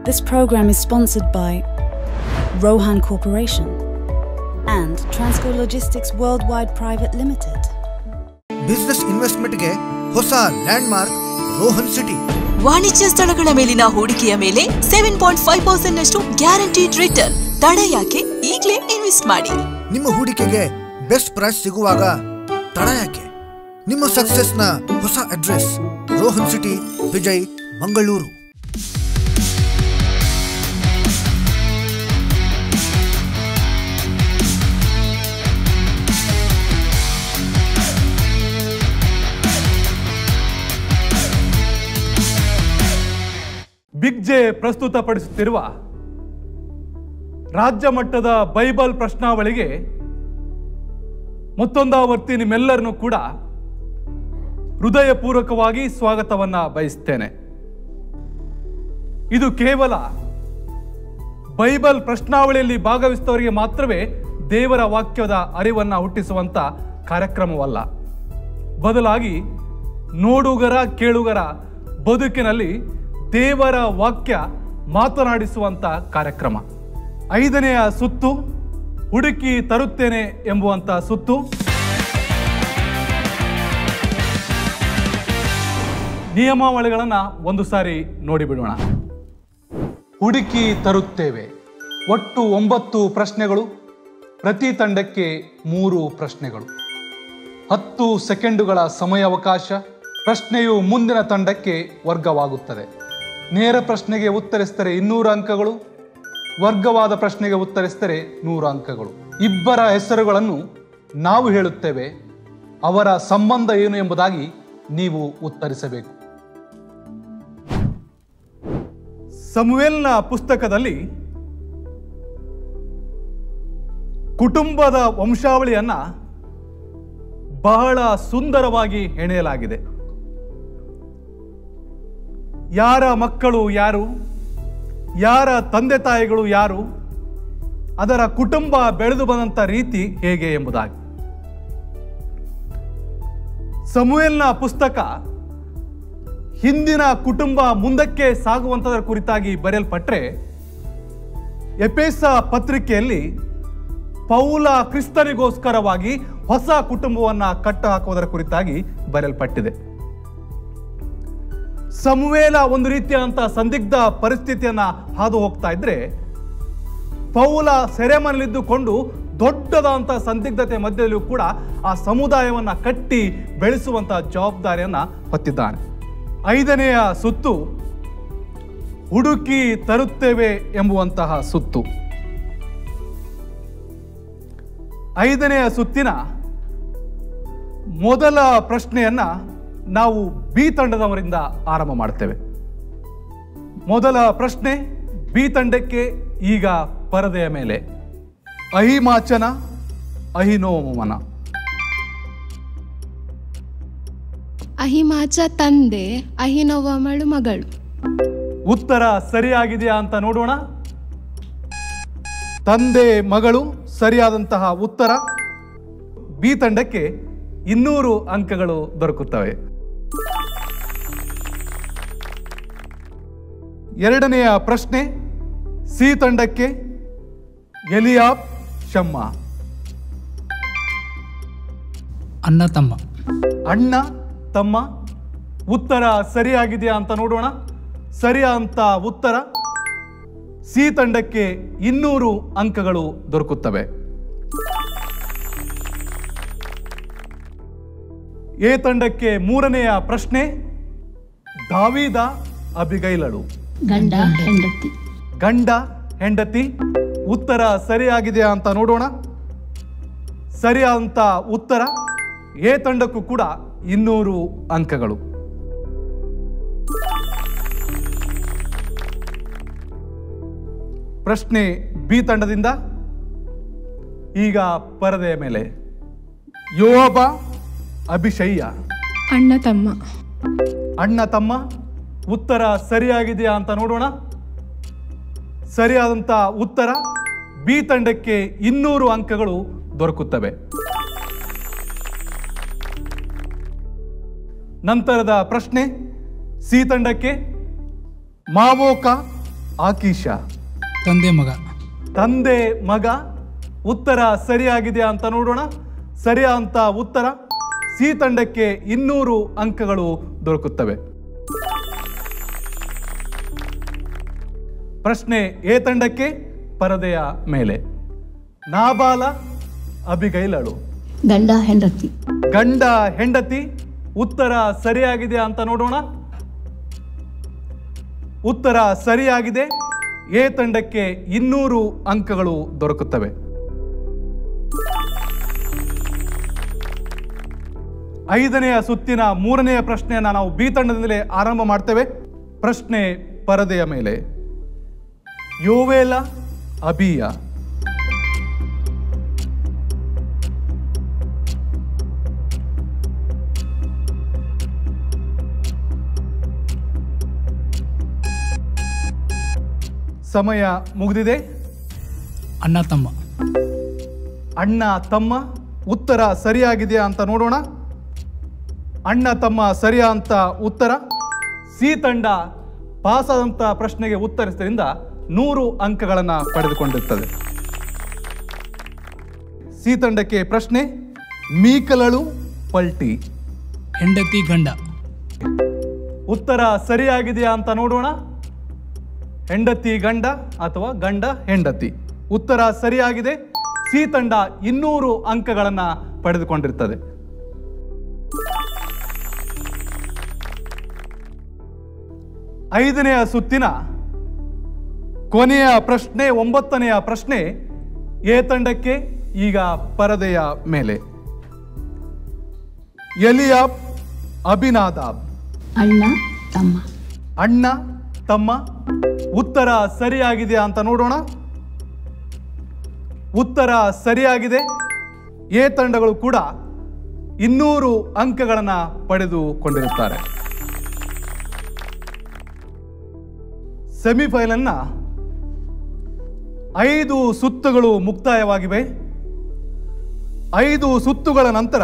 This program is sponsored by Rohan Corporation and Transco Logistics Worldwide Private Limited. Business ಇನ್ವೆಸ್ಟ್ಮೆಂಟ್ಗೆ ಹೊಸ ಲ್ಯಾಂಡ್ಮಾರ್ಕ್ Rohan city ವಾಣಿಜ್ಯ ಸ್ಥಳಗಳ ಮೇಲಿನ ಹೂಡಿಕೆಯ ಮೇಲೆ ಸೆವೆನ್ ಪಾಯಿಂಟ್ ಫೈವ್ ಪರ್ಸೆಂಟ್ ನಷ್ಟು ಗ್ಯಾರಂಟಿಡ್ ರಿಟರ್ನ್ ತಡ ಯಾಕೆ ಈಗಲೇ ಇನ್ವೆಸ್ಟ್ ಮಾಡಿ ನಿಮ್ಮ ಹೂಡಿಕೆಗೆ ಬೆಸ್ಟ್ ಪ್ರೈಸ್ ಸಿಗುವಾಗ ತಡ ಯಾಕೆ ನಿಮ್ಮ ಸಕ್ಸಸ್ನ ಹೊಸ address Rohan city Vijay Mangaluru big J ಪ್ರಸ್ತುತಪಡಿಸುತ್ತಿರುವ ರಾಜ್ಯ ಮಟ್ಟದ ಬೈಬಲ್ ಪ್ರಶ್ನಾವಳಿಗೆ ಮತ್ತೊಂದಾವರ್ತಿ ನಿಮ್ಮೆಲ್ಲರನ್ನು ಕೂಡ ಹೃದಯಪೂರ್ವಕವಾಗಿ ಸ್ವಾಗತವನ್ನ ಬಯಸ್ತೇನೆ ಇದು ಕೇವಲ ಬೈಬಲ್ ಪ್ರಶ್ನಾವಳಿಯಲ್ಲಿ ಭಾಗವಹಿಸಿದವರಿಗೆ ಮಾತ್ರವೇ ದೇವರ ವಾಕ್ಯದ ಅರಿವನ್ನ ಹುಟ್ಟಿಸುವಂತ ಕಾರ್ಯಕ್ರಮವಲ್ಲ ಬದಲಾಗಿ ನೋಡುಗರ ಕೇಳುಗರ ಬದುಕಿನಲ್ಲಿ ದೇವರ ವಾಕ್ಯ ಮಾತನಾಡಿಸುವಂತ ಕಾರ್ಯಕ್ರಮ ಐದನೆಯ ಸುತ್ತು ಹುಡುಕಿ ತರುತ್ತೇನೆ ಎಂಬುವಂತ ಸುತ್ತು ನಿಯಮಾವಳಿಗಳನ್ನು ಒಂದು ಸಾರಿ ನೋಡಿಬಿಡೋಣ ಹುಡುಕಿ ತರುತ್ತೇವೆ ಒಟ್ಟು ಒಂಬತ್ತು ಪ್ರಶ್ನೆಗಳು ಪ್ರತಿ ತಂಡಕ್ಕೆ ಮೂರು ಪ್ರಶ್ನೆಗಳು ಹತ್ತು ಸೆಕೆಂಡುಗಳ ಸಮಯಾವಕಾಶ ಪ್ರಶ್ನೆಯು ಮುಂದಿನ ತಂಡಕ್ಕೆ ವರ್ಗವಾಗುತ್ತದೆ ನೇರ ಪ್ರಶ್ನೆಗೆ ಉತ್ತರಿಸಿದರೆ ಇನ್ನೂರು ಅಂಕಗಳು ವರ್ಗವಾದ ಪ್ರಶ್ನೆಗೆ ಉತ್ತರಿಸಿದರೆ ನೂರು ಅಂಕಗಳು ಇಬ್ಬರ ಹೆಸರುಗಳನ್ನು ನಾವು ಹೇಳುತ್ತೇವೆ ಅವರ ಸಂಬಂಧ ಏನು ಎಂಬುದಾಗಿ ನೀವು ಉತ್ತರಿಸಬೇಕು ಸಮುವೇಲ್ನ ಪುಸ್ತಕದಲ್ಲಿ ಕುಟುಂಬದ ವಂಶಾವಳಿಯನ್ನ ಬಹಳ ಸುಂದರವಾಗಿ ಹೆಣೆಯಲಾಗಿದೆ ಯಾರ ಮಕ್ಕಳು ಯಾರು ಯಾರ ತಂದೆ ತಾಯಿಗಳು ಯಾರು ಅದರ ಕುಟುಂಬ ಬೆಳೆದು ಬಂದಂಥ ರೀತಿ ಹೇಗೆ ಎಂಬುದಾಗಿ ಸಮುಯಲ್ನ ಪುಸ್ತಕ ಹಿಂದಿನ ಕುಟುಂಬ ಮುಂದಕ್ಕೆ ಸಾಗುವಂಥದ್ರ ಕುರಿತಾಗಿ ಬರೆಯಲ್ಪಟ್ರೆ ಎಪೇಸ ಪತ್ರಿಕೆಯಲ್ಲಿ ಪೌಲ ಕ್ರಿಸ್ತನಿಗೋಸ್ಕರವಾಗಿ ಹೊಸ ಕುಟುಂಬವನ್ನ ಕಟ್ಟು ಹಾಕುವುದರ ಕುರಿತಾಗಿ ಬರೆಯಲ್ಪಟ್ಟಿದೆ ಸಮುವೇಲ ಒಂದು ರೀತಿಯಾದಂತಹ ಸಂದಿಗ್ಧ ಪರಿಸ್ಥಿತಿಯನ್ನ ಹಾದು ಹೋಗ್ತಾ ಇದ್ರೆ ಪೌಲ ಸೆರೆಮನೆಯಲ್ಲಿದ್ದುಕೊಂಡು ದೊಡ್ಡದಾದಂತಹ ಸಂದಿಗ್ಧತೆ ಮಧ್ಯದಲ್ಲಿಯೂ ಕೂಡ ಆ ಸಮುದಾಯವನ್ನ ಕಟ್ಟಿ ಬೆಳೆಸುವಂತಹ ಜವಾಬ್ದಾರಿಯನ್ನ ಹೊತ್ತಿದ್ದಾನೆ ಐದನೆಯ ಸುತ್ತು ಹುಡುಕಿ ತರುತ್ತೇವೆ ಎಂಬುವಂತಹ ಸುತ್ತು ಐದನೆಯ ಸುತ್ತಿನ ಮೊದಲ ಪ್ರಶ್ನೆಯನ್ನ ನಾವು ಬಿ ತಂಡದವರಿಂದ ಆರಂಭ ಮಾಡ್ತೇವೆ ಮೊದಲ ಪ್ರಶ್ನೆ ಬಿ ತಂಡಕ್ಕೆ ಈಗ ಪರದೆಯ ಮೇಲೆ ಅಹಿಮಾಚನ ಅಹಿನೋಮನ ಅಹಿಮಾಚ ತಂದೆ ಅಹಿನೋವಮಳು ಮಗಳು ಉತ್ತರ ಸರಿಯಾಗಿದೆಯಾ ಅಂತ ನೋಡೋಣ ತಂದೆ ಮಗಳು ಸರಿಯಾದಂತಹ ಉತ್ತರ ಬಿ ತಂಡಕ್ಕೆ ಇನ್ನೂರು ಅಂಕಗಳು ದೊರಕುತ್ತವೆ ಎರಡನೆಯ ಪ್ರಶ್ನೆ ಸಿ ತಂಡಕ್ಕೆ ಎಲಿಯಾಬ್ ಶಮ್ಮ ಅಣ್ಣ ತಮ್ಮ ಅಣ್ಣ ತಮ್ಮ ಉತ್ತರ ಸರಿಯಾಗಿದೆಯಾ ಅಂತ ನೋಡೋಣ ಸರಿಯಾದಂತ ಉತ್ತರ ಸಿ ತಂಡಕ್ಕೆ ಇನ್ನೂರು ಅಂಕಗಳು ದೊರಕುತ್ತವೆ ಎ ತಂಡಕ್ಕೆ ಮೂರನೆಯ ಪ್ರಶ್ನೆ ದಾವಿದ ಅಬಿಗೈಲಳು ಗಂಡ ಹೆಂಡತಿ ಗಂಡ ಹೆಂಡತಿ ಉತ್ತರ ಸರಿಯಾಗಿದೆಯಾ ಅಂತ ನೋಡೋಣ ಸರಿಯಾದಂತ ಉತ್ತರ ಎ ತಂಡಕ್ಕೂ ಕೂಡ ಇನ್ನೂರು ಅಂಕಗಳು ಪ್ರಶ್ನೆ ಬಿ ತಂಡದಿಂದ ಈಗ ಪರದೆಯ ಮೇಲೆ ಯೋಬ ಅಭಿಷಯ್ಯ ಅಣ್ಣ ತಮ್ಮ ಅಣ್ಣ ತಮ್ಮ ಉತ್ತರ ಸರಿಯಾಗಿದೆಯಾ ಅಂತ ನೋಡೋಣ ಸರಿಯಾದಂಥ ಉತ್ತರ ಬಿ ತಂಡಕ್ಕೆ ಇನ್ನೂರು ಅಂಕಗಳು ದೊರಕುತ್ತವೆ ನಂತರದ ಪ್ರಶ್ನೆ ಸಿ ತಂಡಕ್ಕೆ ಮಾವೋಕ ಆಕೀಶ ತಂದೆ ಮಗ ತಂದೆ ಮಗ ಉತ್ತರ ಸರಿಯಾಗಿದೆ ಅಂತ ನೋಡೋಣ ಸರಿಯಾದಂತ ಉತ್ತರ ಸಿ ತಂಡಕ್ಕೆ ಇನ್ನೂರು ಅಂಕಗಳು ದೊರಕುತ್ತವೆ ಪ್ರಶ್ನೆ ಎ ತಂಡಕ್ಕೆ ಪರದೆಯ ಮೇಲೆ ನಾಬಾಲ ಅಬಿಗೈಲಳು ಗಂಡ ಹೆಂಡತಿ ಗಂಡ ಹೆಂಡತಿ ಉತ್ತರ ಸರಿಯಾಗಿದೆ ಅಂತ ನೋಡೋಣ ಉತ್ತರ ಸರಿಯಾಗಿದೆ ಎ ತಂಡಕ್ಕೆ ಇನ್ನೂರು ಅಂಕಗಳು ದೊರಕುತ್ತವೆ ಐದನೆಯ ಸುತ್ತಿನ ಮೂರನೆಯ ಪ್ರಶ್ನೆಯನ್ನ ನಾವು ಬಿ ತಂಡದಿಂದಲೇ ಆರಂಭ ಮಾಡ್ತೇವೆ ಪ್ರಶ್ನೆ ಪರದೆಯ ಮೇಲೆ ಯೋವೇಲ ಅಬಿಯ ಸಮಯ ಮುಗಿದಿದೆ ಅಣ್ಣ ತಮ್ಮ ಅಣ್ಣ ತಮ್ಮ ಉತ್ತರ ಸರಿಯಾಗಿದೆಯಾ ಅಂತ ನೋಡೋಣ ಅಣ್ಣ ತಮ್ಮ ಸರಿಯಾ ಅಂತ ಉತ್ತರ ಸಿ ತಂಡ ಪಾಸಾದಂಥ ಪ್ರಶ್ನೆಗೆ ಉತ್ತರಿಸಿದ್ರಿಂದ ನೂರು ಅಂಕಗಳನ್ನು ಪಡೆದುಕೊಂಡಿರ್ತದೆ ಸಿ ತಂಡಕ್ಕೆ ಪ್ರಶ್ನೆ ಮೀಕಲಳು ಪಲ್ಟಿ ಹೆಂಡತಿ ಗಂಡ ಉತ್ತರ ಸರಿಯಾಗಿದೆಯಾ ಅಂತ ನೋಡೋಣ ಹೆಂಡತಿ ಗಂಡ ಅಥವಾ ಗಂಡ ಹೆಂಡತಿ ಉತ್ತರ ಸರಿಯಾಗಿದೆ ಸಿ ತಂಡ ಇನ್ನೂರು ಅಂಕಗಳನ್ನು ಪಡೆದುಕೊಂಡಿರ್ತದೆ ಐದನೆಯ ಸುತ್ತಿನ ಕೊನೆಯ ಪ್ರಶ್ನೆ ಒಂಬತ್ತನೆಯ ಪ್ರಶ್ನೆ ಎ ತಂಡಕ್ಕೆ ಈಗ ಪರದೆಯ ಮೇಲೆ ಎಲಿಯಾಬ್ ಅಭಿನಾದಾಬ್ ಅಣ್ಣ ತಮ್ಮ ಅಣ್ಣ ತಮ್ಮ ಉತ್ತರ ಸರಿಯಾಗಿದೆ ಅಂತ ನೋಡೋಣ ಉತ್ತರ ಸರಿಯಾಗಿದೆ ಎ ತಂಡಗಳು ಕೂಡ ಇನ್ನೂರು ಅಂಕಗಳನ್ನು ಪಡೆದುಕೊಂಡಿರುತ್ತಾರೆ ಸೆಮಿಫೈನಲ್ನ ಐದು ಸುತ್ತುಗಳು ಮುಕ್ತಾಯವಾಗಿವೆ ಐದು ಸುತ್ತುಗಳ ನಂತರ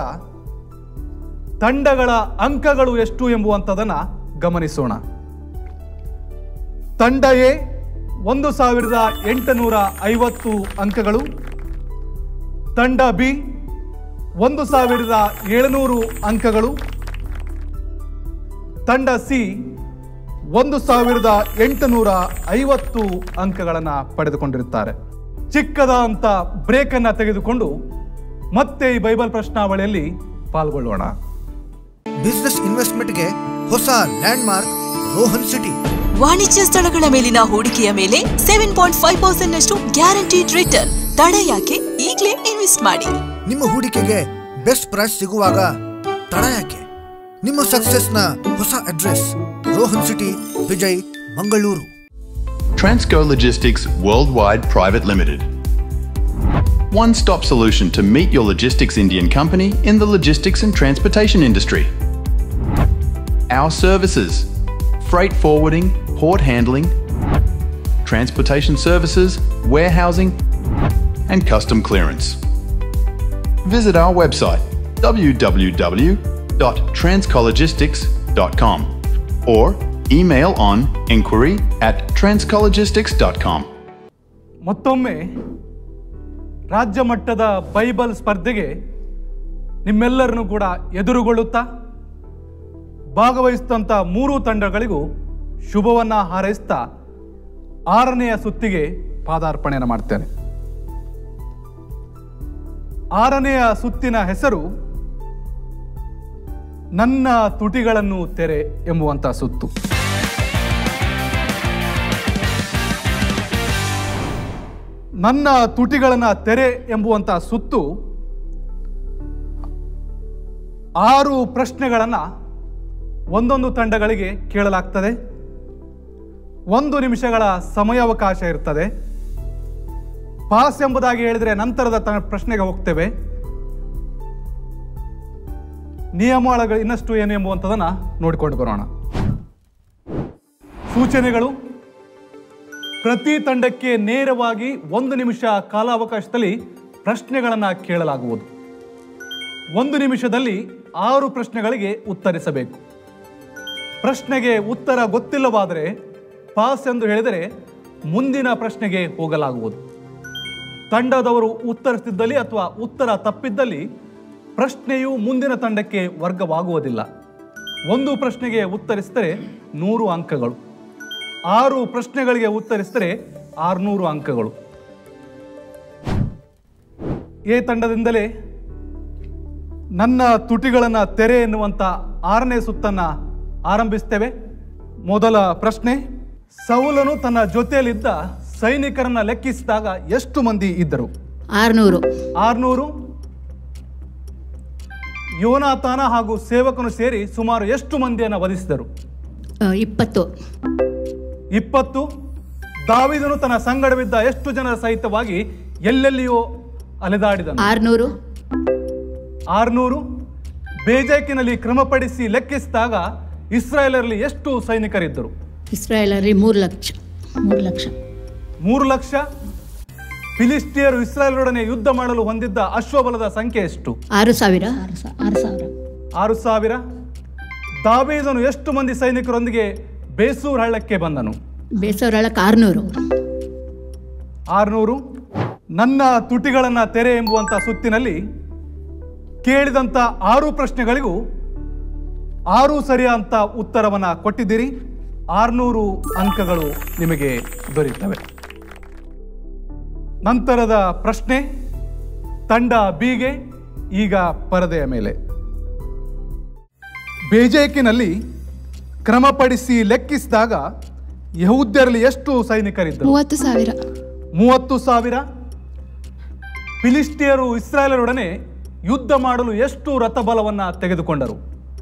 ತಂಡಗಳ ಅಂಕಗಳು ಎಷ್ಟು ಎಂಬುವಂಥದ್ದನ್ನು ಗಮನಿಸೋಣ ತಂಡ ಎ ಒಂದು ಸಾವಿರದ ಎಂಟುನೂರ ಐವತ್ತು ಅಂಕಗಳು ತಂಡ ಬಿ ಒಂದು ಸಾವಿರದ ಏಳುನೂರು ಅಂಕಗಳು ತಂಡ ಸಿ ಒಂದು ಸಾವಿರದ ಎಂಟುನೂರ ಐವತ್ತು ಅಂಕಗಳನ್ನು ಪಡೆದುಕೊಂಡಿರುತ್ತಾರೆ ಚಿಕ್ಕದಾದಂಥ ಬ್ರೇಕನ್ನು ತೆಗೆದುಕೊಂಡು ಮತ್ತೆ ಈ ಬೈಬಲ್ ಪ್ರಶ್ನಾವಳಿಯಲ್ಲಿ ಪಾಲ್ಗೊಳ್ಳೋಣ ಬಿಸ್ನೆಸ್ ಇನ್ವೆಸ್ಟ್ಮೆಂಟ್ಗೆ ಹೊಸ ಲ್ಯಾಂಡ್ಮಾರ್ಕ್ ರೋಹನ್ ಸಿಟಿ ವಾಣಿಜ್ಯ ಸ್ಥಳಗಳ ಮೇಲಿನ ಹೂಡಿಕೆಯ ಮೇಲೆ ಸೆವೆನ್ ಪಾಯಿಂಟ್ ಫೈವ್ ಪರ್ಸೆಂಟ್ ನಷ್ಟು ಗ್ಯಾರಂಟಿಡ್ ರಿಟರ್ನ್ ತಡ ಯಾಕೆ ಈಗಲೇ ಇನ್ವೆಸ್ಟ್ ಮಾಡಿ ನಿಮ್ಮ ಹೂಡಿಕೆಗೆ ಬೆಸ್ಟ್ ಪ್ರೈಸ್ ಸಿಗುವಾಗ ತಡ ಯಾಕೆ ನಿಮ್ಮ ಸಕ್ಸಸ್ನ ಹೊಸ address Rohan city Vijay Mangaluru Transco Logistics Worldwide Private Limited. One stop solution to meet your logistics Indian company in the logistics and transportation industry. Our services freight forwarding, port handling, transportation services, warehousing, and custom clearance. Visit our website www.transcologistics.com or email on inquiry at transcologistics.com. ಮತ್ತೊಮ್ಮೆ ರಾಜ್ಯ ಮಟ್ಟದ Bible ಸ್ಪರ್ಧೆಗೆ ನಿಮ್ಮೆಲ್ಲರನ್ನು ಕೂಡ ಎದುರುಗೊಳ್ಳುತ್ತಾ ಭಾಗವಹಿಸಿದಂಥ ಮೂರು ತಂಡಗಳಿಗೂ ಶುಭವನ್ನ ಹಾರೈಸ್ತಾ ಆರನೆಯ ಸುತ್ತಿಗೆ ಪಾದಾರ್ಪಣೆಯನ್ನು ಮಾಡ್ತೇನೆ ಆರನೆಯ ಸುತ್ತಿನ ಹೆಸರು ನನ್ನ ತುಟಿಗಳನ್ನು ತೆರೆ ಎಂಬುವಂಥ ಸುತ್ತು ನನ್ನ ತುಟಿಗಳನ್ನ ತೆರೆ ಎಂಬುವಂಥ ಸುತ್ತು ಆರು ಪ್ರಶ್ನೆಗಳನ್ನು ಒಂದೊಂದು ತಂಡಗಳಿಗೆ ಕೇಳಲಾಗ್ತದೆ ಒಂದು ನಿಮಿಷಗಳ ಸಮಯಾವಕಾಶ ಇರ್ತದೆ ಪಾಸ್ ಎಂಬುದಾಗಿ ಹೇಳಿದರೆ ನಂತರದ ತ ಪ್ರಶ್ನೆಗೆ ಹೋಗ್ತೇವೆ ನಿಯಮಾವಳಿಗಳು ಇನ್ನಷ್ಟು ಏನು ಎಂಬುವಂಥದ್ದನ್ನು ನೋಡಿಕೊಂಡು ಬರೋಣ ಸೂಚನೆಗಳು ಪ್ರತಿ ತಂಡಕ್ಕೆ ನೇರವಾಗಿ ಒಂದು ನಿಮಿಷ ಕಾಲಾವಕಾಶದಲ್ಲಿ ಪ್ರಶ್ನೆಗಳನ್ನು ಕೇಳಲಾಗುವುದು ಒಂದು ನಿಮಿಷದಲ್ಲಿ ಆರು ಪ್ರಶ್ನೆಗಳಿಗೆ ಉತ್ತರಿಸಬೇಕು ಪ್ರಶ್ನೆಗೆ ಉತ್ತರ ಗೊತ್ತಿಲ್ಲವಾದರೆ ಪಾಸ್ ಎಂದು ಹೇಳಿದರೆ ಮುಂದಿನ ಪ್ರಶ್ನೆಗೆ ಹೋಗಲಾಗುವುದು ತಂಡದವರು ಉತ್ತರಿಸಿದ್ದಲ್ಲಿ ಅಥವಾ ಉತ್ತರ ತಪ್ಪಿದ್ದಲ್ಲಿ ಪ್ರಶ್ನೆಯು ಮುಂದಿನ ತಂಡಕ್ಕೆ ವರ್ಗವಾಗುವುದಿಲ್ಲ ಒಂದು ಪ್ರಶ್ನೆಗೆ ಉತ್ತರಿಸಿದರೆ ನೂರು ಅಂಕಗಳು ಆರು ಪ್ರಶ್ನೆಗಳಿಗೆ ಉತ್ತರಿಸಿದರೆ ಆರುನೂರು ಅಂಕಗಳು ಎ ತಂಡದಿಂದಲೇ ನನ್ನ ತುಟಿಗಳನ್ನು ತೆರೆ ಎನ್ನುವಂಥ ಆರನೇ ಸುತ್ತನ್ನು ಆರಂಭಿಸ್ತೇವೆ ಮೊದಲ ಪ್ರಶ್ನೆ ಸೌಲನು ತನ್ನ ಜೊತೆಯಲ್ಲಿದ್ದ ಸೈನಿಕರನ್ನ ಲೆಕ್ಕಿಸಿದಾಗ ಎಷ್ಟು ಮಂದಿ ಇದ್ದರು ಆರುನೂರು ಆರ್ನೂರು ಯೋನಾತಾನ ಹಾಗೂ ಸೇವಕನು ಸೇರಿ ಸುಮಾರು ಎಷ್ಟು ಮಂದಿಯನ್ನು ವಧಿಸಿದರು ಆ, ಇಪ್ಪತ್ತು ಇಪ್ಪತ್ತು ದಾವಿದನು ತನ್ನ ಸಂಗಡವಿದ್ದ ಎಷ್ಟು ಜನರ ಸಹಿತವಾಗಿ ಎಲ್ಲೆಲ್ಲಿಯೋ ಅಲೆದಾಡಿದನು ಆರುನೂರು ಆರ್ನೂರು ಬೇಜಾಕಿನಲ್ಲಿ ಕ್ರಮಪಡಿಸಿ ಲೆಕ್ಕಿಸಿದಾಗ ಇಸ್ರಾಯೇಲರಲ್ಲಿ ಎಷ್ಟು ಸೈನಿಕರಿದ್ದರು ಇಸ್ರಾಯೇಲಲ್ಲಿ ಮೂರು ಲಕ್ಷ ಮೂರು ಲಕ್ಷ ಮೂರು ಲಕ್ಷ ಫಿಲಿಸ್ಟಿಯರು ಇಸ್ರಾಯೇಲರೊಡನೆ ಯುದ್ಧ ಮಾಡಲು ಹೊಂದಿದ್ದ ಅಶ್ವಬಲದ ಸಂಖ್ಯೆ ಎಷ್ಟು ಆರು ಸಾವಿರ ಆರು ಸಾವಿರ ಆರು ಸಾವಿರ ದಾವೀದನು ಎಷ್ಟು ಮಂದಿ ಸೈನಿಕರೊಂದಿಗೆ ಬೇಸೂರ್ ಹಳ್ಳಕ್ಕೆ ಬಂದನು ಬೇಸವರಳಕ್ಕೆ ಆರುನೂರು ಆರುನೂರು ನನ್ನ ತುಟಿಗಳನ್ನು ತೆರೆ ಎಂಬುವಂಥ ಸುತ್ತಿನಲ್ಲಿ ಕೇಳಿದಂಥ ಆರು ಪ್ರಶ್ನೆಗಳಿಗೂ ಆರು ಸರಿಯಾದಂಥ ಉತ್ತರವನ್ನು ಕೊಟ್ಟಿದ್ದೀರಿ ಆರುನೂರು ಅಂಕಗಳು ನಿಮಗೆ ದೊರೆಯುತ್ತವೆ ನಂತರದ ಪ್ರಶ್ನೆ ತಂಡ ಬಿಗೆ ಈಗ ಪರದೆಯ ಮೇಲೆ ಬೇಜೇಕಿನಲ್ಲಿ ಕ್ರಮಪಡಿಸಿ ಲೆಕ್ಕಿಸಿದಾಗ ಯಹೂದ್ಯರಲ್ಲಿ ಎಷ್ಟು ಸೈನಿಕರಿದ್ದರು ಮೂವತ್ತು ಸಾವಿರ ಮೂವತ್ತು ಸಾವಿರ ಫಿಲಿಸ್ಟಿಯರು ಇಸ್ರಾಯೇಲರೊಡನೆ ಯುದ್ಧ ಮಾಡಲು ಎಷ್ಟು ರಥಬಲವನ್ನ ತೆಗೆದುಕೊಂಡರು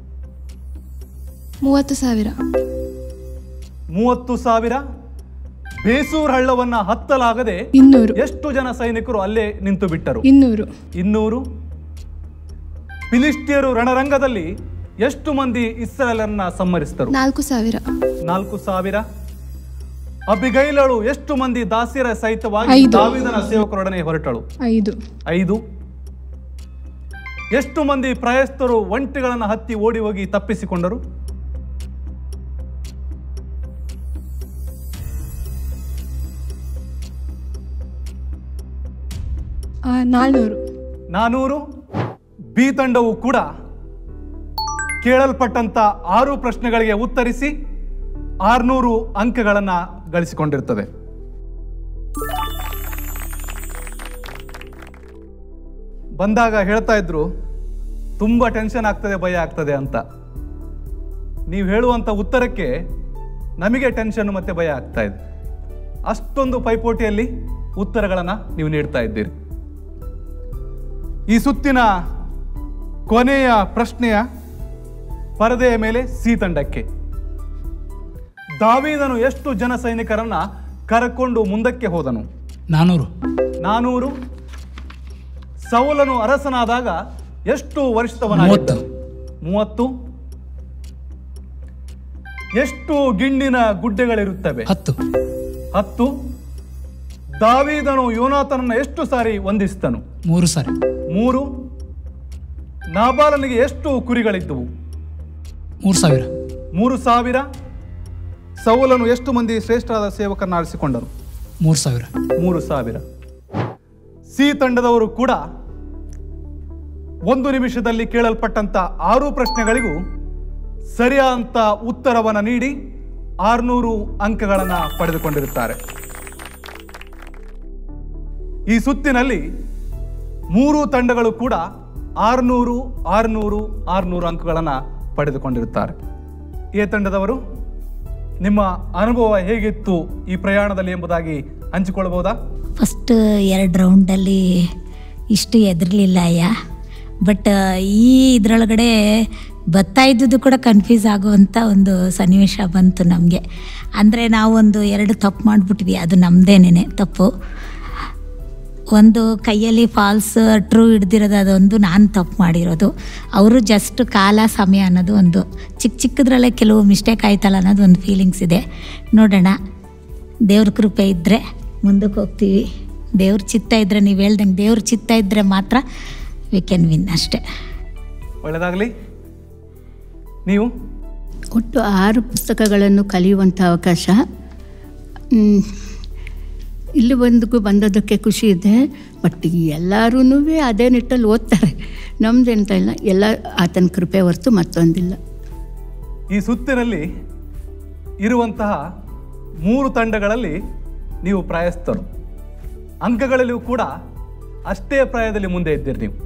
ಮೂವತ್ತು ಸಾವಿರ ಮೂವತ್ತು ಸಾವಿರ ಬೇಸೂರ್ ಹಳ್ಳವನ್ನ ಹತ್ತಲಾಗದೆ ಇನ್ನೂರು ಎಷ್ಟು ಜನ ಸೈನಿಕರು ಅಲ್ಲೇ ನಿಂತು ಬಿಟ್ಟರು ಇನ್ನೂರು ಇನ್ನೂರು ಫಿಲಿಸ್ಟಿಯರು ರಣರಂಗದಲ್ಲಿ ಎಷ್ಟು ಮಂದಿ ಇಸ್ರಾಯೇಲರನ್ನ ಸಂಹರಿಸಿದರು ನಾಲ್ಕು ಸಾವಿರ ನಾಲ್ಕು ಸಾವಿರ ಅಬಿಗೈಲಳು ಎಷ್ಟು ಮಂದಿ ದಾಸಿಯರ ಸಹಿತವಾಗಿ ಐದು. ದಾವಿದನ ಸೇವಕರೊಡನೆ ಹೊರಟಳು ಐದು ಐದು ಎಷ್ಟು ಮಂದಿ ಪ್ರಯಸ್ತರು ಒಂಟೆಗಳನ್ನು ಹತ್ತಿ ಓಡಿ ಹೋಗಿ ತಪ್ಪಿಸಿಕೊಂಡರು ಆ, ನಾಲ್ನೂರು ನಾನೂರು ಬಿ ತಂಡವು ಕೂಡ ಕೇಳಲ್ಪಟ್ಟಂತ ಆರು ಪ್ರಶ್ನೆಗಳಿಗೆ ಉತ್ತರಿಸಿ ಆರ್ನೂರು ಅಂಕಗಳನ್ನು ಗಳಿಸಿಕೊಂಡಿರ್ತದೆ ಬಂದಾಗ ಹೇಳ್ತಾ ಇದ್ರು ತುಂಬ ಟೆನ್ಷನ್ ಆಗ್ತದೆ ಭಯ ಆಗ್ತದೆ ಅಂತ ನೀವು ಹೇಳುವಂಥ ಉತ್ತರಕ್ಕೆ ನಮಗೆ ಟೆನ್ಷನ್ ಮತ್ತೆ ಭಯ ಆಗ್ತಾ ಇದೆ ಅಷ್ಟೊಂದು ಪೈಪೋಟಿಯಲ್ಲಿ ಉತ್ತರಗಳನ್ನು ನೀವು ನೀಡ್ತಾ ಇದ್ದೀರಿ ಈ ಸುತ್ತಿನ ಕೊನೆಯ ಪ್ರಶ್ನೆಯ ಪರದೆಯ ಮೇಲೆ ಸಿ ತಂಡಕ್ಕೆ ದಾವೀದನು ಎಷ್ಟು ಜನ ಸೈನಿಕರನ್ನ ಕರಕೊಂಡು ಮುಂದಕ್ಕೆ ಹೋದನು ನಾನ್ನೂರು ನಾನೂರು ಸೌಲನು ಅರಸನಾದಾಗ ಎಷ್ಟು ವರ್ಷದವನ ಮೂವತ್ತು. ಮೂವತ್ತು ಎಷ್ಟು ಗಿಣ್ಣಿನ ಗುಡ್ಡೆಗಳಿರುತ್ತವೆ ಹತ್ತು ಹತ್ತು ದಾವೀದನು ಯೋನಾತನನ್ನ ಎಷ್ಟು ಸಾರಿ ವಂದಿಸಿದನು ಮೂರು ಸಾರಿ ಮೂರು ನಾಬಾಲನಿಗೆ ಎಷ್ಟು ಕುರಿಗಳಿದ್ದವು ಮೂರು ಸಾವಿರ ಮೂರು ಸಾವಿರ ಸೌಲನು ಎಷ್ಟು ಮಂದಿ ಶ್ರೇಷ್ಠರಾದ ಸೇವಕರನ್ನ ಆರಿಸಿಕೊಂಡರು ಮೂರು ಸಾವಿರ ಮೂರು ಸಾವಿರ ಸಿ ತಂಡದವರು ಕೂಡ ಒಂದು ನಿಮಿಷದಲ್ಲಿ ಕೇಳಲ್ಪಟ್ಟಂತ ಆರು ಪ್ರಶ್ನೆಗಳಿಗೂ ಸರಿಯಾದಂಥ ಉತ್ತರವನ್ನು ನೀಡಿ ಆರುನೂರು ಅಂಕಗಳನ್ನು ಪಡೆದುಕೊಂಡಿರುತ್ತಾರೆ ಈ ಸುತ್ತಿನಲ್ಲಿ ಮೂರು ತಂಡಗಳು ಕೂಡ ಆರುನೂರು ಆರುನೂರು ಆರುನೂರು ಅಂಕಗಳನ್ನು ಪಡೆದುಕೊಂಡಿರುತ್ತಾರೆ ಎ ತಂಡದವರು ನಿಮ್ಮ ಅನುಭವ ಹೇಗಿತ್ತು ಈ ಪ್ರಯಾಣದಲ್ಲಿ ಎಂಬುದಾಗಿ ಹಂಚಿಕೊಳ್ಳಬಹುದಾ ಫಸ್ಟ್ ಎರಡು ರೌಂಡಲ್ಲಿ ಇಷ್ಟು ಎದುರಲಿಲ್ಲ ಅಯ್ಯ ಬಟ್ ಈ ಇದರೊಳಗಡೆ ಬರ್ತಾ ಇದ್ದುದು ಕೂಡ ಕನ್ಫ್ಯೂಸ್ ಆಗುವಂಥ ಒಂದು ಸನ್ನಿವೇಶ ಬಂತು ನಮಗೆ ಅಂದರೆ ನಾವೊಂದು ಎರಡು ತಪ್ಪು ಮಾಡಿಬಿಟ್ವಿ ಅದು ನಮ್ಮದೇನೇ ತಪ್ಪು ಒಂದು ಕೈಯಲ್ಲಿ ಫಾಲ್ಸ್ ಟ್ರೂ ಹಿಡ್ದಿರೋದು ಅದೊಂದು ನಾನು ತಪ್ಪು ಮಾಡಿರೋದು ಅವರು ಜಸ್ಟ್ ಕಾಲ ಸಮಯ ಅನ್ನೋದು ಒಂದು ಚಿಕ್ಕ ಚಿಕ್ಕದ್ರಲ್ಲೇ ಕೆಲವು ಮಿಸ್ಟೇಕ್ ಆಯ್ತಲ್ಲ ಅನ್ನೋದು ಒಂದು ಫೀಲಿಂಗ್ಸ್ ಇದೆ ನೋಡೋಣ ದೇವ್ರ ಕೃಪೆ ಇದ್ದರೆ ಮುಂದಕ್ಕೆ ಹೋಗ್ತೀವಿ ದೇವ್ರ ಚಿತ್ತ ಇದ್ದರೆ ನೀವು ಹೇಳ್ದಂಗೆ ದೇವ್ರ ಚಿತ್ತ ಇದ್ದರೆ ಮಾತ್ರ ವಿ ಕ್ಯಾನ್ ವಿನ್ ಅಷ್ಟೇ ಒಳ್ಳೆಯದಾಗಲಿ ನೀವು ಒಟ್ಟು ಆರು ಪುಸ್ತಕಗಳನ್ನು ಕಲಿಯುವಂಥ ಅವಕಾಶ ಮ್, ಇಲ್ಲಿ ಬಂದು ಬಂದದಕ್ಕೆ ಖುಷಿ ಇದೆ ಬಟ್ ಎಲ್ಲರೂ ಅದೇ ನಿಟ್ಟಲ್ಲಿ ಓದ್ತಾರೆ ನಮ್ದೆಂತ ಇಲ್ಲ ಎಲ್ಲ ಆತನ ಕೃಪೆ ಹೊರತು ಮತ್ತೊಂದಿಲ್ಲ ಈ ಸುತ್ತಿನಲ್ಲಿ ಇರುವಂತಹ ಮೂರು ತಂಡಗಳಲ್ಲಿ ನೀವು ಪ್ರಾಯಸ್ಥರು ಅಂಕಗಳಲ್ಲಿಯೂ ಕೂಡ ಅಷ್ಟೇ ಪ್ರಾಯದಲ್ಲಿ ಮುಂದೆ ಇದ್ದೀರಿ ನೀವು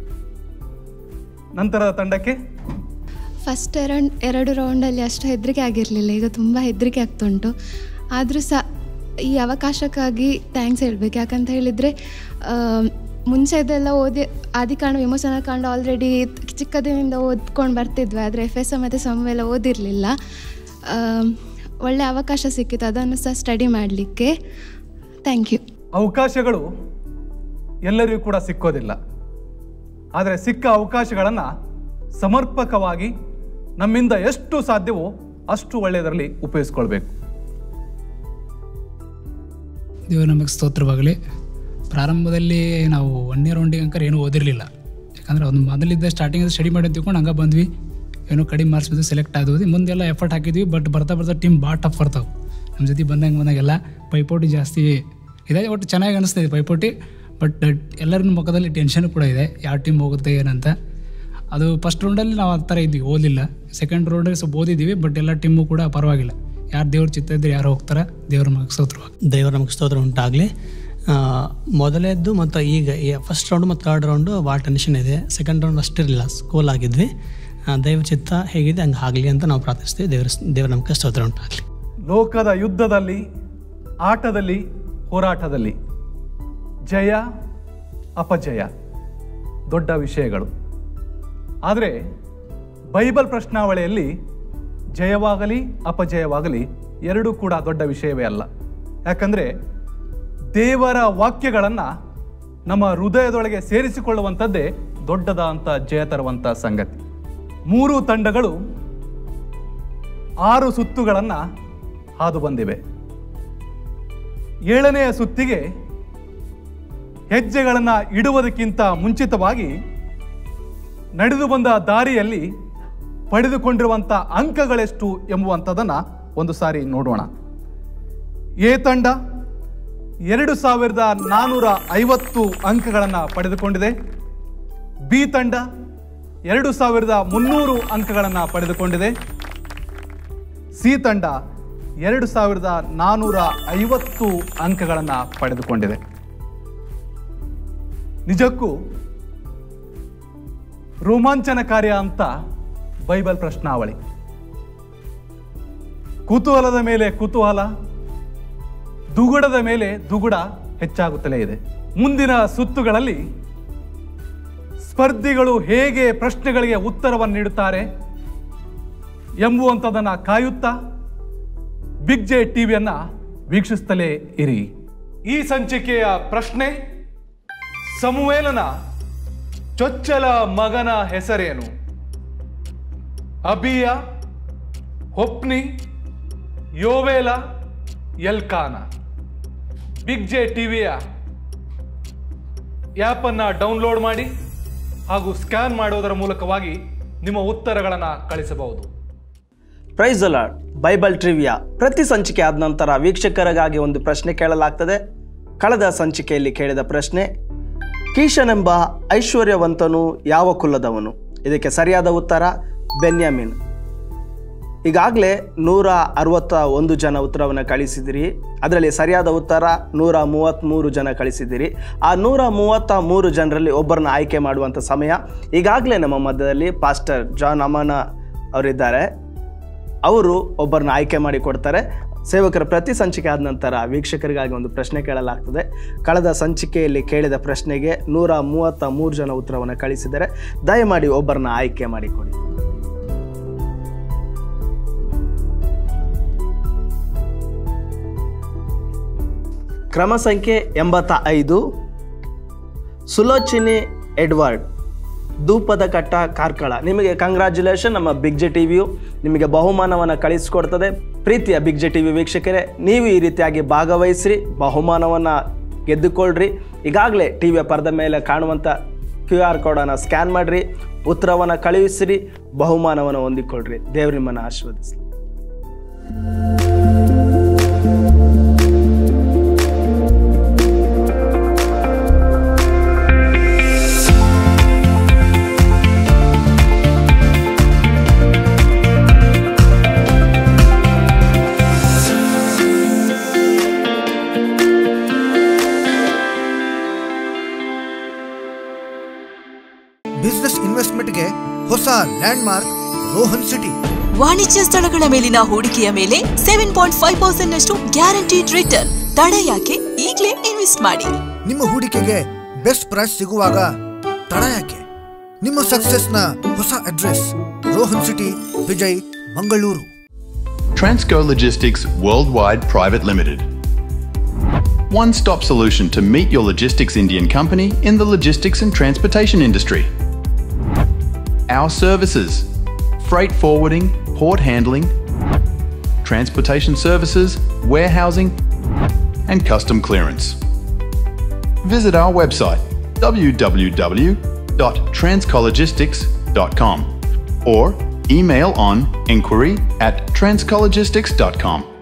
ನಂತರದ ತಂಡಕ್ಕೆ ಫಸ್ಟ್ ಎರಡು ಎರಡು ರೌಂಡಲ್ಲಿ ಅಷ್ಟು ಹೆದರಿಕೆ ಆಗಿರಲಿಲ್ಲ ಈಗ ತುಂಬ ಹೆದರಿಕೆ ಆಗ್ತುಂಟು ಆದರೂ ಸಹ ಈ ಅವಕಾಶಕ್ಕಾಗಿ ಥ್ಯಾಂಕ್ಸ್ ಹೇಳಬೇಕು ಯಾಕಂತ ಹೇಳಿದರೆ ಮುಂಚೆ ಇದೆಲ್ಲ ಓದಿ ಆದಿಕಾಂಡ ವಿಮೋಚನಾ ಕಾಂಡ ಆಲ್ರೆಡಿ ಚಿಕ್ಕದಿನಿಂದ ಓದ್ಕೊಂಡು ಬರ್ತಿದ್ವಿ ಆದರೆ ಎಫ್ ಎಸ್ ಮತ್ತು ಸಮ್ ಎಲ್ಲ ಓದಿರಲಿಲ್ಲ ಒಳ್ಳೆ ಅವಕಾಶ ಸಿಕ್ಕಿತ್ತು ಅದನ್ನು ಸಹ ಸ್ಟಡಿ ಮಾಡಲಿಕ್ಕೆ ಥ್ಯಾಂಕ್ ಯು ಅವಕಾಶಗಳು ಎಲ್ಲರಿಗೂ ಕೂಡ ಸಿಕ್ಕೋದಿಲ್ಲ ಆದರೆ ಸಿಕ್ಕ ಅವಕಾಶಗಳನ್ನು ಸಮರ್ಪಕವಾಗಿ ನಮ್ಮಿಂದ ಎಷ್ಟು ಸಾಧ್ಯವೋ ಅಷ್ಟು ಒಳ್ಳೆಯದರಲ್ಲಿ ಉಪಯೋಗಿಸ್ಕೊಳ್ಬೇಕು ದೇವರು ನಮಗೆ ಸ್ತೋತ್ರವಾಗಲಿ ಪ್ರಾರಂಭದಲ್ಲಿ ನಾವು ಒನ್ ಇಯರ್ ರೌಂಡಿಗೆ ಅಂಕರ್ ಏನೂ ಓದಿರಲಿಲ್ಲ ಯಾಕಂದ್ರೆ ಒಂದು ಮೊದಲಿದ್ದ ಸ್ಟಾರ್ಟಿಂಗ್ ಸ್ಟಡಿ ಮಾಡಿ ತಿಳ್ಕೊಂಡು ಹಂಗೆ ಬಂದ್ವಿ ಏನೋ ಕಡಿಮೆ ಮಾರ್ಕ್ಸ್ ಬಿದ್ದು ಸೆಲೆಕ್ಟ್ ಆದ್ವಿ ಮುಂದೆಲ್ಲ ಎಫರ್ಟ್ ಹಾಕಿದ್ವಿ ಬಟ್ ಬರ್ತಾ ಬರ್ತಾ ಟೀಮ್ ಭಾಳ ಟಫ್ ಬರ್ತಾವೆ ನಮ್ಮ ಜೊತೆ ಬಂದಂಗೆ ಬಂದಾಗೆಲ್ಲ ಪೈಪೋಟಿ ಜಾಸ್ತಿ ಇದೆ ಒಟ್ಟು ಚೆನ್ನಾಗಿ ಅನಿಸ್ತದೆ ಪೈಪೋಟಿ ಬಟ್ ಎಲ್ಲರ ಮುಖದಲ್ಲಿ ಟೆನ್ಷನ್ ಕೂಡ ಇದೆ ಯಾವ ಟೀಮ್ ಹೋಗುತ್ತೆ ಏನಂತ ಅದು ಫಸ್ಟ್ ರೌಂಡಲ್ಲಿ ನಾವು ಆ ಥರ ಇದ್ವಿ ಓದಲಿಲ್ಲ ಸೆಕೆಂಡ್ ರೌಂಡಲ್ಲಿ ಸ್ವಲ್ಪ ಓದಿದ್ದೀವಿ ಬಟ್ ಎಲ್ಲ ಟೀಮು ಕೂಡ ಪರವಾಗಿಲ್ಲ ಯಾರು ದೇವ್ರ ಚಿತ್ತ ಇದ್ರೆ ಯಾರು ಹೋಗ್ತಾರೆ ದೇವ್ರ ಮಗ ಸ್ತೋತ್ರವಾಗಿ ದೇವರ ನಮಗೆ ಸ್ತೋತ್ರ ಉಂಟಾಗಲಿ ಮೊದಲೇದ್ದು ಮತ್ತು ಈಗ ಈ ಫಸ್ಟ್ ರೌಂಡ್ ಮತ್ತು ಥರ್ಡ್ ರೌಂಡು ಭಾಳ ಟೆನ್ಷನ್ ಇದೆ ಸೆಕೆಂಡ್ ರೌಂಡ್ ಅಷ್ಟಿರಲಿಲ್ಲ ಸ್ಕೂಲ್ ಆಗಿದ್ವಿ ಆ, ದೈವ ಚಿತ್ತ ಹೇಗಿದೆ ಹಂಗೆ ಆಗಲಿ ಅಂತ ನಾವು ಪ್ರಾರ್ಥಿಸ್ತೀವಿ ದೇವರ ದೇವರ ನಮಗೆ ಸ್ತೋತ್ರ ಉಂಟಾಗಲಿ ಲೋಕದ ಯುದ್ಧದಲ್ಲಿ ಆಟದಲ್ಲಿ ಹೋರಾಟದಲ್ಲಿ ಜಯ ಅಪಜಯ ದೊಡ್ಡ ವಿಷಯಗಳು ಆದರೆ ಬೈಬಲ್ ಪ್ರಶ್ನಾವಳಿಯಲ್ಲಿ ಜಯವಾಗಲಿ ಅಪಜಯವಾಗಲಿ ಎರಡೂ ಕೂಡ ದೊಡ್ಡ ವಿಷಯವೇ ಅಲ್ಲ ಯಾಕಂದರೆ ದೇವರ ವಾಕ್ಯಗಳನ್ನು ನಮ್ಮ ಹೃದಯದೊಳಗೆ ಸೇರಿಸಿಕೊಳ್ಳುವಂಥದ್ದೇ ದೊಡ್ಡದಾದಂಥ ಜಯ ತರುವಂಥ ಸಂಗತಿ ಮೂರು ತಂಡಗಳು ಆರು ಸುತ್ತುಗಳನ್ನು ಹಾದು ಬಂದಿವೆ ಏಳನೆಯ ಸುತ್ತಿಗೆ ಹೆಜ್ಜೆಗಳನ್ನು ಇಡುವುದಕ್ಕಿಂತ ಮುಂಚಿತವಾಗಿ ನಡೆದು ಬಂದ ದಾರಿಯಲ್ಲಿ ಪಡೆದುಕೊಂಡಿರುವಂಥ ಅಂಕಗಳೆಷ್ಟು ಎಂಬುವಂಥದ್ದನ್ನು ಒಂದು ಸಾರಿ ನೋಡೋಣ ಎ ತಂಡ ಎರಡು ಸಾವಿರದ ನಾನ್ನೂರ ಐವತ್ತು ಅಂಕಗಳನ್ನು ಪಡೆದುಕೊಂಡಿದೆ ಬಿ ತಂಡ ಎರಡು ಸಾವಿರದ ಮುನ್ನೂರು ಅಂಕಗಳನ್ನು ಪಡೆದುಕೊಂಡಿದೆ ಸಿ ತಂಡ ಎರಡು ಸಾವಿರದ ನಾನ್ನೂರ ಐವತ್ತು ಅಂಕಗಳನ್ನು ಪಡೆದುಕೊಂಡಿದೆ ನಿಜಕ್ಕೂ ರೋಮಾಂಚನಕಾರಿ ಅಂತ ಬೈಬಲ್ ಪ್ರಶ್ನಾವಳಿ ಕುತೂಹಲದ ಮೇಲೆ ಕುತೂಹಲ ದುಗುಡದ ಮೇಲೆ ದುಗುಡ ಹೆಚ್ಚಾಗುತ್ತಲೇ ಇದೆ ಮುಂದಿನ ಸುತ್ತುಗಳಲ್ಲಿ ಸ್ಪರ್ಧಿಗಳು ಹೇಗೆ ಪ್ರಶ್ನೆಗಳಿಗೆ ಉತ್ತರವನ್ನು ನೀಡುತ್ತಾರೆ ಎಂಬುವಂಥದ್ದನ್ನು ಕಾಯುತ್ತಾ ಬಿಗ್ ಜೆ ಟಿವಿಯನ್ನ ವೀಕ್ಷಿಸುತ್ತಲೇ ಇರಿ ಈ ಸಂಚಿಕೆಯ ಪ್ರಶ್ನೆ ಸಮುವೇಲನ ಚೊಚ್ಚಲ ಮಗನ ಹೆಸರೇನು ಅಬಿಯ ಹೊಪ್ನಿ ಯೋವೇಲ ಎಲ್ಕಾನ ಬಿಗ್ ಜೆ ಟಿವಿಯ ಆ್ಯಪನ್ನು ಡೌನ್ಲೋಡ್ ಮಾಡಿ ಹಾಗೂ ಸ್ಕ್ಯಾನ್ ಮಾಡುವುದರ ಮೂಲಕವಾಗಿ ನಿಮ್ಮ ಉತ್ತರಗಳನ್ನು ಕಳಿಸಬಹುದು ಪ್ರೈಸ್ ಅಲಾಡ್ ಬೈಬಲ್ ಟ್ರಿವಿಯಾ ಪ್ರತಿ ಸಂಚಿಕೆ ಆದ ನಂತರ ವೀಕ್ಷಕರಿಗಾಗಿ ಒಂದು ಪ್ರಶ್ನೆ ಕೇಳಲಾಗ್ತದೆ ಕಳೆದ ಸಂಚಿಕೆಯಲ್ಲಿ ಕೇಳಿದ ಪ್ರಶ್ನೆ ಕೀಶನೆಂಬ ಐಶ್ವರ್ಯವಂತನು ಯಾವ ಕುಲದವನು ಇದಕ್ಕೆ ಸರಿಯಾದ ಉತ್ತರ ಬೆನ್ಯಾಮಿನ್ ಈಗಾಗಲೇ ನೂರ ಅರವತ್ತ ಒಂದು ಜನ ಉತ್ತರವನ್ನು ಕಳಿಸಿದಿರಿ ಅದರಲ್ಲಿ ಸರಿಯಾದ ಉತ್ತರ ನೂರ ಮೂವತ್ತ್ಮೂರು ಜನ ಕಳಿಸಿದ್ದೀರಿ ಆ ನೂರ ಮೂವತ್ತ ಮೂರು ಜನರಲ್ಲಿ ಒಬ್ಬರನ್ನ ಆಯ್ಕೆ ಮಾಡುವಂಥ ಸಮಯ ಈಗಾಗಲೇ ನಮ್ಮ ಮಧ್ಯದಲ್ಲಿ ಪಾಸ್ಟರ್ ಜಾನ್ ಅಮಾನ ಅವರಿದ್ದಾರೆ ಅವರು ಒಬ್ಬರನ್ನ ಆಯ್ಕೆ ಮಾಡಿ ಕೊಡ್ತಾರೆ ಸೇವಕರ ಪ್ರತಿ ಸಂಚಿಕೆ ಆದ ನಂತರ ವೀಕ್ಷಕರಿಗಾಗಿ ಒಂದು ಪ್ರಶ್ನೆ ಕೇಳಲಾಗ್ತದೆ ಕಳೆದ ಸಂಚಿಕೆಯಲ್ಲಿ ಕೇಳಿದ ಪ್ರಶ್ನೆಗೆ ನೂರ ಮೂವತ್ತ ಮೂರು ಜನ ಉತ್ತರವನ್ನು ಕಳಿಸಿದರೆ ದಯಮಾಡಿ ಒಬ್ಬರನ್ನ ಆಯ್ಕೆ ಮಾಡಿಕೊಡಿ ಕ್ರಮ ಸಂಖ್ಯೆ ಎಂಬತ್ತ ಐದು ಸುಲೋಚಿನಿ ಎಡ್ವರ್ಡ್ ಧೂಪದ ಕಟ್ಟ ಕಾರ್ಕಳ ನಿಮಗೆ ಕಂಗ್ರ್ಯಾಚುಲೇಷನ್ ನಮ್ಮ ಬಿಗ್ ಜೆ ಟಿವಿಯು ನಿಮಗೆ ಬಹುಮಾನವನ್ನು ಕಳಿಸಿಕೊಡ್ತದೆ ಪ್ರೀತಿಯ ಬಿಗ್ ಜೆ ಟಿವಿ ವೀಕ್ಷಕರೇ ನೀವು ಈ ರೀತಿಯಾಗಿ ಭಾಗವಹಿಸ್ರಿ ಬಹುಮಾನವನ್ನು ಗೆದ್ದುಕೊಳ್ಳ್ರಿ ಈಗಾಗಲೇ ಟಿವಿಯ ಪರದ ಮೇಲೆ ಕಾಣುವಂಥ ಕ್ಯೂ ಆರ್ ಕೋಡನ್ನು ಸ್ಕ್ಯಾನ್ ಮಾಡಿರಿ ಉತ್ತರವನ್ನು ಕಳುಹಿಸಿರಿ ಬಹುಮಾನವನ್ನು ಹೊಂದಿಕೊಳ್ಳ್ರಿ ದೇವ್ರು ನಿಮ್ಮನ್ನು ಆಶೀರ್ವದಿಸಲಿ ಹೊಸ ಲ್ಯಾಂಡ್ಮಾರ್ಕ್ ರೋಹನ್ ಸಿಟಿ ವಾಣಿಜ್ಯ ಸ್ಥಳಗಳ ಮೇಲಿನ ಹೂಡಿಕೆಯ ಮೇಲೆ ಸೆವೆನ್ ಪಾಯಿಂಟ್ ಫೈವ್ ಪರ್ಸೆಂಟ್ ನಷ್ಟು ಗ್ಯಾರಂಟಿಡ್ ರಿಟರ್ನ್ ತಡ ಯಾಕೆ ಈಗಲೇ ಇನ್ವೆಸ್ಟ್ ಮಾಡಿ ನಿಮ್ಮ ಹೂಡಿಕೆಗೆ ಬೆಸ್ಟ್ ಪ್ರೈಸ್ ಸಿಗುವಾಗ ತಡ ಯಾಕೆ ನಿಮ್ಮ ಸಕ್ಸಸ್ನ ಹೊಸ address Rohan city Vijay Mangaluru Transco Logistics Worldwide Private Limited. One stop solution to meet your logistics Indian company in the logistics and transportation industry. Our services freight forwarding, port handling, transportation services, warehousing, and custom clearance. Visit our website www.transcologistics.com or email on inquiry at transcologistics.com.